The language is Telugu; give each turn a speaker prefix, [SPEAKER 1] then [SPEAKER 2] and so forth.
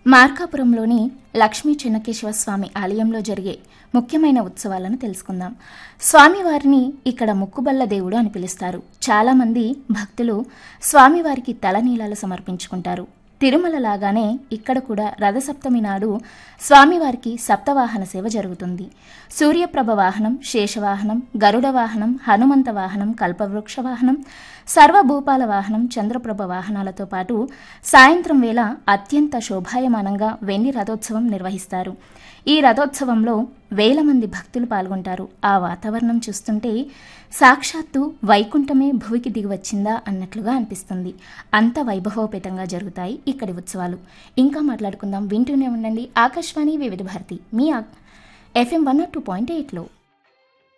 [SPEAKER 1] మార్కాపురంలోని లక్ష్మీ చెన్నకేశవ స్వామి ఆలయంలో జరిగే ముఖ్యమైన ఉత్సవాలను తెలుసుకుందాం స్వామివారిని ఇక్కడ ముక్కుబల్ల దేవుడు అని పిలుస్తారు చాలామంది భక్తులు స్వామివారికి తలనీలాలు సమర్పించుకుంటారు తిరుమల లాగానే ఇక్కడ కూడా రథసప్తమి నాడు స్వామివారికి సప్తవాహన సేవ జరుగుతుంది సూర్యప్రభ వాహనం శేషవాహనం గరుడ వాహనం హనుమంత వాహనం కల్పవృక్ష వాహనం సర్వభూపాల వాహనం చంద్రప్రభ వాహనాలతో పాటు సాయంత్రం వేళ అత్యంత శోభాయమానంగా వెండి రథోత్సవం నిర్వహిస్తారు ఈ రథోత్సవంలో వేల మంది భక్తులు పాల్గొంటారు ఆ వాతావరణం చూస్తుంటే సాక్షాత్తు వైకుంఠమే భూమికి దిగివచ్చిందా అన్నట్లుగా అనిపిస్తుంది అంత వైభవోపేతంగా జరుగుతాయి ఇక్కడి ఉత్సవాలు ఇంకా మాట్లాడుకుందాం వింటూనే ఉండండి ఆకాశవాణి వివిధ భారతి మీ FM one not two point ఎయిట్లో